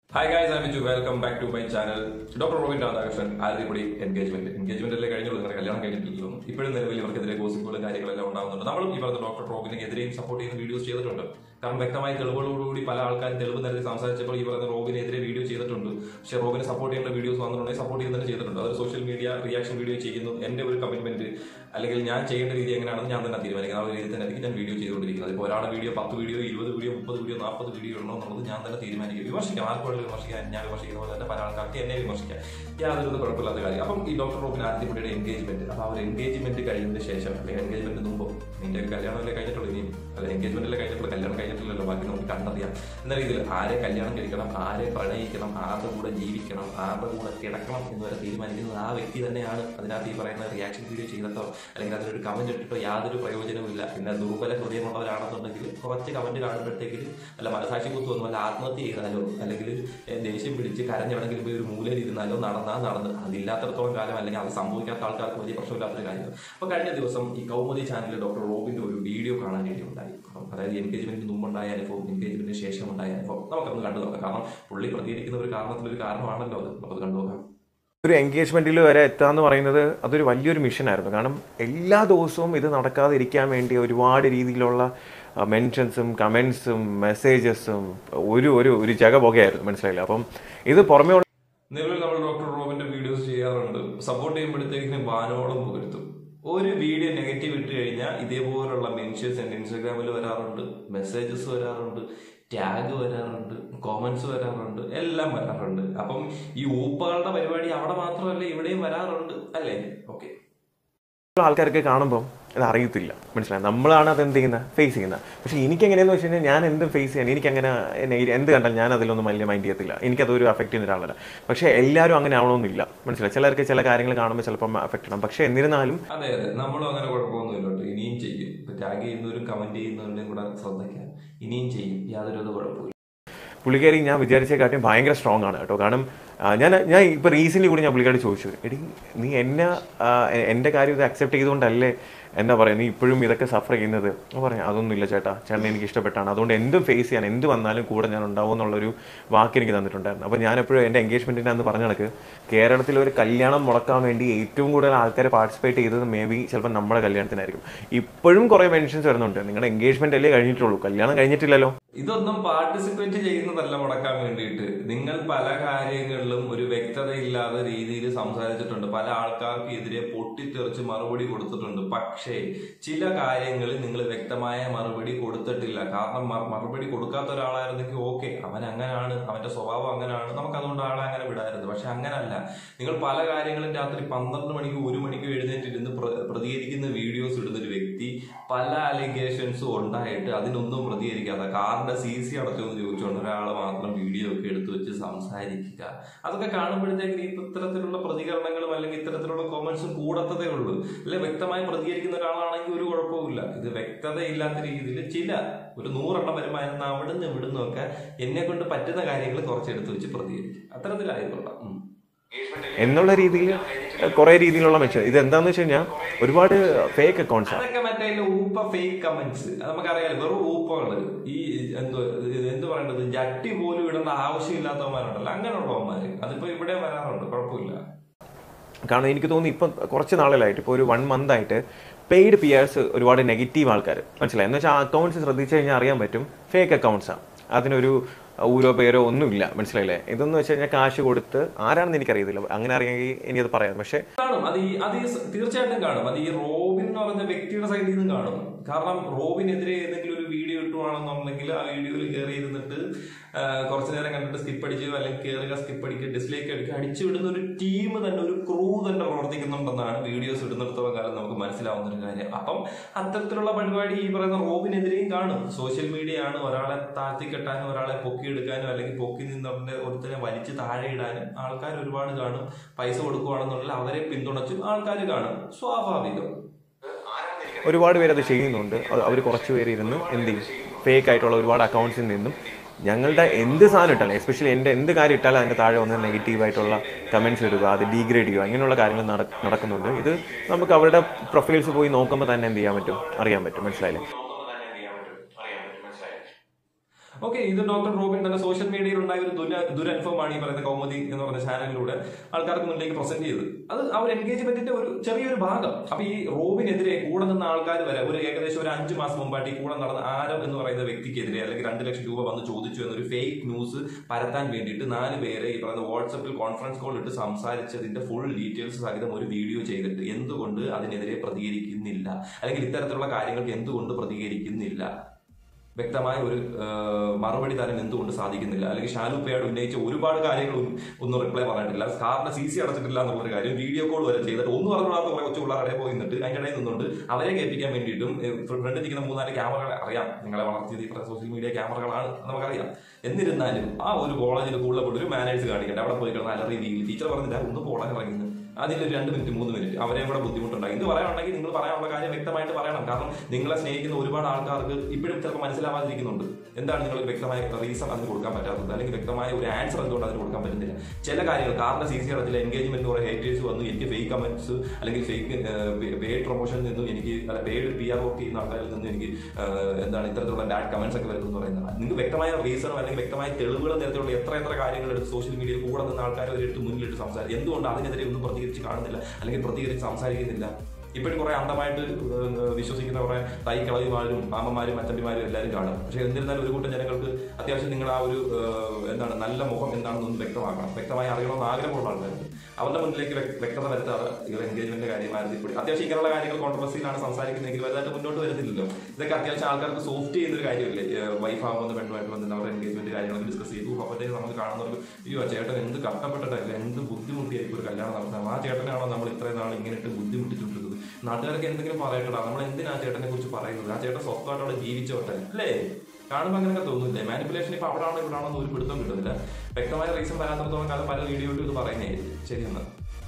Hi guys I to welcome back to my channel doctor Robin Radhakrishnan ആലത്തിപ്പൊടി engagement engagement അല്ലേ കഴിഞ്ഞുള്ളൂ നിങ്ങളുടെ കല്യാണം കഴിഞ്ഞിട്ടില്ലല്ലോ ഇപ്പോഴും നിലവിൽ ഇവർക്കെതിരെ ഗോസിപ്പുകളും കാര്യങ്ങളെല്ലാം ഉണ്ടാകുന്നുണ്ട് നമ്മളും ഈ പറഞ്ഞ ഡോക്ടർ റോബിനെ എതിരെയും സപ്പോർട്ട് ചെയ്യുന്ന വീഡിയോസ് ചെയ്തിട്ടുണ്ട് കാരണം വ്യക്തമായ തെളിവുകളോടുകൂടി പല ആൾക്കാരും തെളിവ് നിരത്തി സംസാരിച്ചപ്പോൾ ഈ പറയുന്ന റോബിനെതിരെ വീഡിയോ ചെയ്തിട്ടുണ്ട് പക്ഷേ റോബിനെ സപ്പോർട്ട് ചെയ്യേണ്ട വീഡിയോസ് വന്നിട്ടുണ്ടെങ്കിൽ സപ്പോർട്ട് ചെയ്യുന്നത് ചെയ്തിട്ടുണ്ട് അത് സോഷ്യൽ മീഡിയ റിയാക്ഷൻ വീഡിയോ ചെയ്യുന്നു എന്റെ ഒരു കമ്മിറ്റ്മെന്റ് അല്ലെങ്കിൽ ഞാൻ ചെയ്യേണ്ട രീതി എങ്ങനെയാണെന്ന് ഞാൻ തന്നെ തീരുമാനിക്കുന്നത് ആ ഒരു രീതിയിൽ തന്നെ ആയിരിക്കും ഞാൻ വീഡിയോ ചെയ്തുകൊണ്ടിരിക്കുന്നത് ഇപ്പോൾ ഒരാളുടെ വീഡിയോ പത്ത് വീഡിയോ ഇരുപത് വീഡിയോ മുപ്പത് വീഡിയോ നാൽപ്പത് വീഡിയോ ഉണ്ടോ എന്നുള്ളത് ഞാൻ തന്നെ തീരുമാനിക്കും വിമർശിക്കാം ആർക്കും വിമർശിക്കാൻ ഞാൻ വിമർശിക്കുന്ന പോലെ തന്നെ പല ആൾക്കാർക്ക് എന്നെ വിമർശിക്കാം യാതൊരു കുഴപ്പമില്ലാത്ത കാര്യം അപ്പം ഈ ഡോക്ടർ റോബിൻ ആദ്യപടിയുടെ എൻഗേജ്മെന്റ് അപ്പോൾ ആ ഒരു എൻഗേജ്മെന്റ് കഴിയുന്നതിന് ശേഷം അല്ലെങ്കിൽ എൻഗേജ്മെന്റ് മുമ്പോ നിന്റെ കല്യാണമല്ലേ കഴിഞ്ഞിട്ടുള്ളൂ ഇനിയും അല്ല എൻഗേജ്മെന്റിലെ കഴിഞ്ഞിട്ടുള്ള കല്യാണം കഴിഞ്ഞിട്ടില്ലല്ലോ ബാക്കി നമുക്ക് കണ്ടറിയാം എന്ന രീതിയിൽ ആരെ കല്യാണം കഴിക്കണം ആരെ പ്രണയിക്കണം ആരുടെ കൂടെ ജീവിക്കണം ആരുടെ കൂടെ കിടക്കണം എന്ന് വരെ തീരുമാനിക്കുന്നത് ആ വ്യക്തി തന്നെയാണ് അതിനകത്ത് ഈ പറയുന്ന റിയാക്ഷൻ വീഡിയോ ചെയ്തിട്ടോ അല്ലെങ്കിൽ അതിനൊരു കമന്റ് ഇട്ടിട്ടോ യാതൊരു പ്രയോജനവുമില്ല പിന്നെ ദുർബല ഹൃദയമുള്ളവരാണെന്നുണ്ടെങ്കിൽ കുറച്ച് കമന്റ് കാണുമ്പോഴത്തേക്ക് അല്ല മനസാക്ഷി കുത്തു വന്നു അല്ല ആത്മഹത്യ ചെയ്താലോ അല്ലെങ്കിൽ ഏഹ്, ദേഷ്യം പിടിച്ച് കരഞ്ഞെവിടെങ്കിലും പോയി ഒരു മൂലയിൽ ഇരുന്നാലോ നടന്നാ നടന്ന് അതില്ലാത്തടത്തോളം കാലം അല്ലെങ്കിൽ അത് സംഭവിക്കാത്ത ആൾക്കാർക്ക് വലിയ പ്രശ്നമില്ലാത്തൊരു കാര്യം അപ്പൊ കഴിഞ്ഞ ദിവസം ഈ കൗമുദി ചാനലിൽ ഡോക്ടർ റോബിന്റെ ഒരു വീഡിയോ കാണാൻ ഉണ്ടായി അപ്പം അതായത് എൻഗേജ്മെന്റിന് മുമ്പുണ്ടായ അനുഭവം എൻഗേജ്മെന്റിന് ശേഷം ഉണ്ടായ അനുഭവം നമുക്കൊന്ന് കണ്ടു നോക്കാം കാരണം പുള്ളി പ്രതികരിക്കുന്ന ഒരു കാരണത്തിലൊരു കാരണമാണല്ലോ അത് നമുക്കത് കണ്ടു നോക്കാം ഒരു എൻഗേജ്മെന്റിൽ വരെ എത്താന്ന് പറയുന്നത് അതൊരു വലിയൊരു മിഷനായിരുന്നു കാരണം എല്ലാ ദിവസവും ഇത് നടക്കാതിരിക്കാൻ വേണ്ടി ഒരുപാട് രീതിയിലുള്ള മെൻഷൻസും കമൻസും മെസ്സേജസും ഒരു ഒരു ഒരു ജഗ പുകയായിരുന്നു മനസ്സിലായില്ല അപ്പം ഇത് പുറമേ ഉള്ള നിലവിൽ നമ്മൾ ഡോക്ടർ റോബിന്റെ വീഡിയോസ് ചെയ്യാറുണ്ട് സപ്പോർട്ട് ചെയ്യുമ്പോഴത്തേക്കിന് വാനോളം പുകഴ്ത്തും ഒരു വീഡിയോ നെഗറ്റീവ് ഇട്ട് കഴിഞ്ഞാൽ ഇതേപോലുള്ള മെൻഷൻസ് എൻ്റെ ഇൻസ്റ്റാഗ്രാമിൽ വരാറുണ്ട് മെസ്സേജസ് വരാറുണ്ട് ടാഗ് വരാറുണ്ട് കോമൻസ് വരാറുണ്ട് എല്ലാം വരാറുണ്ട് അപ്പം ഈ ഊപ്പകളുടെ പരിപാടി അവിടെ മാത്രമല്ല ഇവിടെയും വരാറുണ്ട് അല്ലേ ഓക്കെ ആൾക്കാർക്ക് കാണുമ്പം ഇത് അറിയത്തില്ല മനസ്സിലായി നമ്മളാണ് അത് എന്ത് ചെയ്യുന്നത് ഫേസ് ചെയ്യുന്നത് പക്ഷേ എനിക്ക് എങ്ങനെയാന്ന് വെച്ച് കഴിഞ്ഞാൽ ഞാൻ എന്ത് ഫേസ് ചെയ്യാൻ എനിക്കങ്ങനെ എന്നെ എന്ത് കണ്ടാൽ ഞാൻ അതിലൊന്നും വലിയ മൈൻഡ് ചെയ്യത്തില്ല എനിക്കതൊരു അഫക്റ്റ് ചെയ്യുന്ന ഒരാളല്ല പക്ഷേ എല്ലാവരും അങ്ങനെ ആവണമെന്നില്ല മനസ്സിലായി ചിലർക്ക് ചില കാര്യങ്ങൾ കാണുമ്പോൾ ചിലപ്പം അഫക്റ്റ് ചെയ്യണം പക്ഷേ എന്നിരുന്നാലും അതെ അതെ നമ്മളും അങ്ങനെ കുഴപ്പമൊന്നുമില്ല കേട്ടോ ഇനിയും ചെയ്യും ഇപ്പൊ ടാഗ് ചെയ്യുന്നവരും കമന്റ് ചെയ്യുന്നവരുടെയും കൂടെ ശ്രദ്ധിക്കാം ഇനിയും ചെയ്യും യാതൊരു വിധ കുഴപ്പമില്ല പുള്ളിക്കാരി ഞാൻ വിചാരിച്ചേക്കാട്ടും ഭയങ്കര സ്ട്രോങ് ആണ് കേട്ടോ കാരണം ആ, ഞാൻ ഞാൻ ഇപ്പോൾ റീസെൻ്റ് കൂടി ഞാൻ പുള്ളിക്കാരി ചോദിച്ചു എടി നീ എന്നെ ആ, എ- എൻ്റെ കാര്യം ഇത് അക്സെപ്റ്റ് ചെയ്തുകൊണ്ടല്ലേ എന്താ പറയുക നീ ഇപ്പോഴും ഇതൊക്കെ സഫർ ചെയ്യുന്നത് ഞാൻ പറഞ്ഞു അതൊന്നുമില്ല ചേട്ടാ ചേട്ടൻ എനിക്ക് ഇഷ്ടപ്പെട്ടാണ് അതുകൊണ്ട് എന്തും ഫേസ് ചെയ്യാൻ എന്ത് വന്നാലും കൂടെ ഞാൻ ഉണ്ടാവും എന്നുള്ളൊരു വാക്ക് എനിക്ക് തന്നിട്ടുണ്ടായിരുന്നു അപ്പോൾ ഞാൻ എപ്പോഴും എൻ്റെ എൻഗേജ്മെൻറ്റിൻ്റെ അന്ന് പറഞ്ഞ കണക്ക് കേരളത്തിൽ ഒരു കല്യാണം മുടക്കാൻ വേണ്ടി ഏറ്റവും കൂടുതൽ ആൾക്കാർ പാർട്ടിസിപ്പേറ്റ് ചെയ്തത് മേ ബി ചിലപ്പോൾ നമ്മുടെ കല്യാണത്തിനായിരിക്കും ഇപ്പോഴും കുറേ മെൻഷൻസ് വരുന്നുണ്ട് നിങ്ങളുടെ എൻഗേജ്മെൻ്റ് അല്ലേ കഴിഞ്ഞിട്ടുള്ളൂ കല്യാണം കഴിഞ്ഞിട്ടില്ലല്ലോ ഇതൊന്നും പാർട്ടിസിപ്പേറ്റ് ചെയ്യുന്നതല്ല മുടക്കാൻ വേണ്ടിയിട്ട് നിങ്ങൾ പല കാര്യങ്ങളിലും ഒരു വ്യക്തതയില്ലാത്ത രീതിയിൽ സംസാരിച്ചിട്ടുണ്ട് പല ആൾക്കാർക്ക് എതിരെ പൊട്ടിത്തെറിച്ച് മറുപടി കൊടുത്തിട്ടുണ്ട് പക്ഷേ ചില കാര്യങ്ങളിൽ നിങ്ങൾ വ്യക്തമായ മറുപടി കൊടുത്തിട്ടില്ല കാരണം മ- മറുപടി കൊടുക്കാത്ത ഒരാളായിരുന്നെങ്കിൽ ഓക്കെ അവൻ അങ്ങനെയാണ് അവന്റെ സ്വഭാവം അങ്ങനെയാണ് നമുക്ക് അതുകൊണ്ട് ആളെ അങ്ങനെ വിടായിരുന്നു പക്ഷെ അങ്ങനല്ല നിങ്ങൾ പല കാര്യങ്ങളും രാത്രി പന്ത്രണ്ട് മണിക്ക് ഒരു മണിക്ക് എഴുന്നേറ്റിരുന്ന് പ്ര- പ്രതികരിക്കുന്ന വീഡിയോസ് ഇടുന്ന ഒരു വ്യക്തി പല അലിഗേഷൻസും ഉണ്ടായിട്ട് അതിനൊന്നും പ്രതികരിക്കാതെ കാറിന്റെ സി സി അടച്ചു എന്ന് ചോദിച്ചുകൊണ്ട് ഒരാൾ മാത്രം വീഡിയോ ഒക്കെ എടുത്തു വെച്ച് സംസാരിക്കുക അതൊക്കെ കാണുമ്പോഴത്തേക്ക് ഈ ഇത്തരത്തിലുള്ള പ്രതികരണങ്ങളും അല്ലെങ്കിൽ ഇത്തരത്തിലുള്ള കോമന്റ്സും കൂടത്തതേ ഉള്ളൂ അല്ലെ വ്യക്തമായി പ്രതികരിക്കുന്ന ഒരാളാണെങ്കിൽ ഒരു കുഴപ്പമില്ല ഇത് വ്യക്തതയില്ലാത്ത രീതിയിൽ ചില ഒരു നൂറെണ്ണം വരുമായിരുന്നു അവിടുന്ന് ഇവിടുന്ന് ഒക്കെ എന്നെ കൊണ്ട് പറ്റുന്ന കാര്യങ്ങൾ കുറച്ചെടുത്ത് വെച്ച് പ്രതികരിക്കും അത്തരത്തിലായിക്കൊള്ളാം ഉം. എന്നുള്ള രീതിയിൽ കുറേ രീതിയിലുള്ള മെച്ചം ഇത് എന്താണെന്ന് വെച്ച് കഴിഞ്ഞാൽ ഒരുപാട് ഫേക്ക് അക്കൗണ്ട്സ് ആണ് അതൊക്കെ മറ്റേ അതിലെ ഊപ്പ ഫേക്ക് കമന്റ്സ് അത് നമുക്കറിയാലോ വെറും ഊപ്പകള് ഈ എന്തോ ഇത് എന്ത് പറയേണ്ടത് ജട്ടി പോലും ഇടേണ്ട ആവശ്യമില്ലാത്തവന്മാരുണ്ടല്ലോ അങ്ങനെയുള്ളവന്മാര് അതിപ്പോ ഇവിടെ വരാറുണ്ട് കുഴപ്പമില്ല കാരണം എനിക്ക് തോന്നുന്നു ഇപ്പം കുറച്ച് നാളുകളായിട്ട് ഇപ്പോൾ ഒരു വൺ മന്ത് ആയിട്ട് പെയ്ഡ് പിയേഴ്സ് ഒരുപാട് നെഗറ്റീവ് ആൾക്കാർ മനസ്സിലായി എന്ന് വെച്ചാൽ ആ അക്കൗണ്ട്സ് ശ്രദ്ധിച്ചു കഴിഞ്ഞാൽ അറിയാൻ പറ്റും ഫേക്ക് അക്കൗണ്ട്സാണ് അതിനൊരു ഊരോ പേരോ ഒന്നുമില്ല മനസ്സിലായില്ലേ ഇതെന്ന് വെച്ച് കഴിഞ്ഞാൽ കാശ് കൊടുത്ത് ആരാണെന്ന് എനിക്കറിയത്തില്ല അങ്ങനെ അറിയാമെങ്കിൽ എനിക്കത് പറയാം പക്ഷേ കാണും അത് ഈ അത് ഈ സ- തീർച്ചയായിട്ടും കാണും അത് ഈ റോബിൻ എന്ന് പറയുന്ന വ്യക്തിയുടെ സൈഡിൽ നിന്നും കാണും കാരണം റോബിനെതിരെ ഏതെങ്കിലും ഒരു വീഡിയോ ഇട്ടുവാണെന്നുണ്ടെങ്കിൽ ആ വീഡിയോയിൽ കയറി ഇരുന്നിട്ട് ആ, കുറച്ചു നേരം കണ്ടിട്ട് സ്കിപ്പ് അടിച്ച് അല്ലെങ്കിൽ കയറുക സ്കിപ്പ് അടിക്കുക ഡിസ്ലൈക്ക് അടിക്കുക അടിച്ചു വിടുന്ന ഒരു ടീം തന്നെ ഒരു ക്രൂ തന്നെ പ്രവർത്തിക്കുന്നുണ്ടെന്നാണ് വീഡിയോസ് ഇടുന്നിടത്തോളം കാലം നമുക്ക് മനസ്സിലാവുന്ന ഒരു കാര്യം അപ്പം അത്തരത്തിലുള്ള പരിപാടി ഈ പറയുന്ന റോബിനെതിരെയും കാണും സോഷ്യൽ മീഡിയ ആണ് ഒരാളെ താഴ്ത്തിക്കെട്ടാനും ഒരാളെ പൊക്കിയെടുക്കാനും അല്ലെങ്കിൽ പൊക്കി നിന്നവരുടെ ഒരുത്തനെ വലിച്ച് താഴെ ഇടാനും ആൾക്കാർ ഒരുപാട് കാണും പൈസ കൊടുക്കുകയാണെന്നുള്ള അവരെ പിന്തുണച്ചും ആൾക്കാർ കാണും സ്വാഭാവികം ഒരുപാട് പേര് അത് ചെയ്യുന്നുണ്ട് അവർ കുറച്ച് പേര് ഇരുന്ന് എന്ത് ചെയ്യും ഫേക്ക് ആയിട്ടുള്ള ഒരുപാട് അക്കൗണ്ട്സിൽ നിന്നും ഞങ്ങളുടെ എന്ത് സാധനം ഇട്ടാലും എസ്പെഷ്യലി എൻ്റെ എന്ത് കാര്യം ഇട്ടാലും അതിൻ്റെ താഴെ വന്ന് നെഗറ്റീവായിട്ടുള്ള കമൻറ്റ്സ് ഇടുക അത് ഡീഗ്രേഡ് ചെയ്യുക അങ്ങനെയുള്ള കാര്യങ്ങൾ നട- നടക്കുന്നുണ്ട് ഇത് നമുക്ക് അവരുടെ പ്രൊഫൈൽസ് പോയി നോക്കുമ്പോൾ തന്നെ എന്ത് ചെയ്യാൻ പറ്റും അറിയാൻ പറ്റും മനസ്സിലായില്ലേ ഓക്കെ ഇത് ഡോക്ടർ റോബിൻ തന്നെ സോഷ്യൽ മീഡിയയിൽ ഉണ്ടായ ഒരു ദുര ദുരനുഭവമാണ് ഈ പറയുന്ന കൗമുദി എന്ന് പറഞ്ഞ ചാനലിലൂടെ ആൾക്കാർക്ക് മുന്നിലേക്ക് പ്രസന്റ് ചെയ്തത് അത് ആ ഒരു എൻഗേജ്മെന്റിന്റെ ഒരു ചെറിയൊരു ഭാഗം അപ്പൊ ഈ റോബിനെതിരെ കൂടെ നിന്ന ആൾക്കാർ വരെ ഒരു ഏകദേശം ഒരു അഞ്ചു മാസം മുമ്പായിട്ട് ഈ കൂടെ നടന്ന ആരം എന്ന് പറയുന്ന വ്യക്തിക്കെതിരെ അല്ലെങ്കിൽ രണ്ട് ലക്ഷം രൂപ വന്ന് ചോദിച്ചു എന്നൊരു ഫേക്ക് ന്യൂസ് പരത്താൻ വേണ്ടിയിട്ട് നാല് പേരെ ഈ പറയുന്ന വാട്സപ്പിൽ കോൺഫറൻസ് കോൾ ഇട്ട് സംസാരിച്ചതിന്റെ ഫുൾ ഡീറ്റെയിൽസ് സഹിതം ഒരു വീഡിയോ ചെയ്തിട്ട് എന്തുകൊണ്ട് അതിനെതിരെ പ്രതികരിക്കുന്നില്ല അല്ലെങ്കിൽ ഇത്തരത്തിലുള്ള കാര്യങ്ങൾക്ക് എന്തുകൊണ്ട് പ്രതികരിക്കുന്നില്ല വ്യക്തമായ ഒരു ആ, മറുപടി തരാൻ എന്തുകൊണ്ട് സാധിക്കുന്നില്ല അല്ലെങ്കിൽ ഷാലു പേയോട് ഉന്നയിച്ച ഒരുപാട് കാര്യങ്ങൾ ഒന്നും- ഒന്നും റിപ്ലൈ പറഞ്ഞിട്ടില്ല കാറിന് സി സി അടച്ചിട്ടില്ല എന്നുള്ളൊരു കാര്യം വീഡിയോ കോൾ വരെ ചെയ്തിട്ട് ഒന്ന് പറഞ്ഞാൽ കുറെ കൊച്ചു പിള്ളേരെ പോയി നിന്നിട്ട് അതിന്റെ ഇടയിൽ നിന്നുകൊണ്ട് അവരെ കേൾപ്പിക്കാൻ വേണ്ടിയിട്ടും ഫ്രണ്ടിൽ നിൽക്കുന്ന മൂന്നാല് ക്യാമറകൾ അറിയാം നിങ്ങളെ വളർത്തിയത് ഈ സോഷ്യൽ മീഡിയ ക്യാമറകളാണ് നമുക്കറിയാം എന്നിരുന്നാലും ആ ഒരു കോളേജിൽ കൂടുതൽ പോയിട്ട് ഒരു മാനേജ് കാണിക്കട്ടെ അവിടെ പോയി കിടന്ന അലറി വീൽ ടീച്ചർ പറഞ്ഞില്ല ഒന്ന് പോടാൻ ഇറങ്ങുന്നു അതിൽ ഒരു രണ്ട് മിനിറ്റ് മൂന്ന് മിനിറ്റ് അവരെയും കൂടെ ബുദ്ധിമുട്ടുണ്ടായി ഇത് പറയാനുണ്ടെങ്കിൽ നിങ്ങൾ പറയാനുള്ള കാര്യം വ്യക്തമായിട്ട് പറയണം കാരണം നിങ്ങളെ സ്നേഹിക്കുന്ന ഒരുപാട് ആൾക്കാർക്ക് ഇപ്പോഴും ചിലപ്പോൾ മനസ്സിലാവാതിരിക്കുന്നുണ്ട് എന്താണ് നിങ്ങൾ ഒരു വ്യക്തമായ റീസൺ അതിന് കൊടുക്കാൻ പറ്റാത്തത് അല്ലെങ്കിൽ വ്യക്തമായ ഒരു ആൻസർ എന്തുകൊണ്ട് അതിന് കൊടുക്കാൻ പറ്റുന്നില്ല ചില കാര്യങ്ങൾ കാറിന്റെ സി സി അടച്ചില്ല എൻഗേജ്മെന്റ് കുറെ ഹേറ്റേഴ്സ് വന്നു എനിക്ക് ഫേക്ക് കമന്റ്സ് അല്ലെങ്കിൽ ഫേക്ക് പെയ്ഡ് പ്രൊമോഷനിൽ നിന്നും എനിക്ക് അല്ല പെയ്ഡ് പി ആർ വർക്ക് ചെയ്യുന്ന ആൾക്കാരിൽ നിന്നും എനിക്ക് ഏഹ്, എന്താണ് ഇത്തരത്തിലുള്ള ബാഡ് കമന്റ്സ് ഒക്കെ വരുന്നു എന്ന് പറയുന്നത് നിങ്ങൾക്ക് വ്യക്തമായ റീസണോ അല്ലെങ്കിൽ വ്യക്തമായ തെളിവുകൾ നേരത്തെയുള്ള എത്ര എത്ര കാര്യങ്ങൾ എടുത്ത് സോഷ്യൽ മീഡിയയിൽ കൂടെ നിന്ന് ആൾക്കാർ അവരെടുത്ത് മുന്നിലിട്ട് സംസാരിക്കും എന്തുകൊണ്ട് അതിനെതിരെ ഒന്നും പ്രതികരിച്ച് കാണുന്നില്ല അല്ലെങ്കിൽ പ്രതികരിച്ച് സംസാരിക്കുന്നില്ല ഇപ്പോഴും കുറെ അന്ധമായിട്ട് ഏഹ്, വിശ്വസിക്കുന്ന കുറെ തൈക്കളവിമാരും മാമന്മാരും അച്ചമ്പിമാരും എല്ലാവരും കാണും പക്ഷെ എന്നിരുന്നാലും ഒരു കൂട്ടം ജനങ്ങൾക്ക് അത്യാവശ്യം നിങ്ങൾ ആ ഒരു ഏഹ്, എന്താണ് നല്ല മുഖം എന്താണെന്നൊന്ന് വ്യക്തമാക്കണം വ്യക്തമായി അറിയണമെന്ന് ആഗ്രഹമുള്ള ആൾക്കാർക്ക് അവരുടെ മുന്നിലേക്ക് വ്യക്ത- വ്യക്തത വരുത്താതെ ഇവർ എൻഗേജ്മെന്റ് കാര്യം ആരതിപ്പൊടി അത്യാവശ്യം ഇങ്ങനെയുള്ള കാര്യങ്ങൾ കോൺട്രവേഴ്സിയിലാണ് സംസാരിക്കുന്നതെങ്കിൽ വലുതായിട്ട് മുന്നോട്ട് വരുന്നില്ലല്ലോ ഇതൊക്കെ അത്യാവശ്യം ആൾക്കാർക്ക് സോഫ്റ്റ് ചെയ്യുന്ന ഒരു കാര്യമല്ലേ വൈഫ് ആവുന്ന പെണ്ണുമായിട്ട് വന്നിട്ട് അവരുടെ എൻഗേജ്മെന്റ് കാര്യങ്ങളൊക്കെ ഡിസ്കസ് ചെയ്തു അപ്പോഴത്തേക്ക് നമുക്ക് കാണുന്നവർക്ക് അയ്യോ ആ ചേട്ടൻ എന്ത് കഷ്ടപ്പെട്ടിട്ടല്ല എന്ത് ബുദ്ധിമുട്ടിയായിരിക്കും ഒരു കല്യാണം നടത്താം ആ ചേട്ടനാണോ നമ്മൾ ഇത്രയും നാൾ ഇങ്ങനെ ഇട്ട് ബുദ്ധിമുട്ടിച്ചിട്ടുള്ളത് നാട്ടുകാരൊക്കെ എന്തെങ്കിലും പറയട്ടടാ നമ്മൾ എന്തിനാ ആ ചേട്ടനെ കുറിച്ച് പറയുന്നത് ആ ചേട്ടൻ സ്വന്തമായിട്ട് അവിടെ ജീവിച്ചോട്ടെ അല്ലേ കാണുമ്പോൾ അങ്ങനെയൊക്കെ തോന്നുന്നില്ലേ മാനിപ്പുലേഷൻ ഇപ്പൊ അവിടെ ആണോ ഇവിടെ ആണോ എന്ന് ഒരു പിടുത്തം കിട്ടുന്നില്ല വ്യക്തമായ റീസൺ വരാത്തിടത്തോളം കാലം പല വീഡിയോയിലും ഇത് പറയുന്നതായിരിക്കും ശരി എന്നാൽ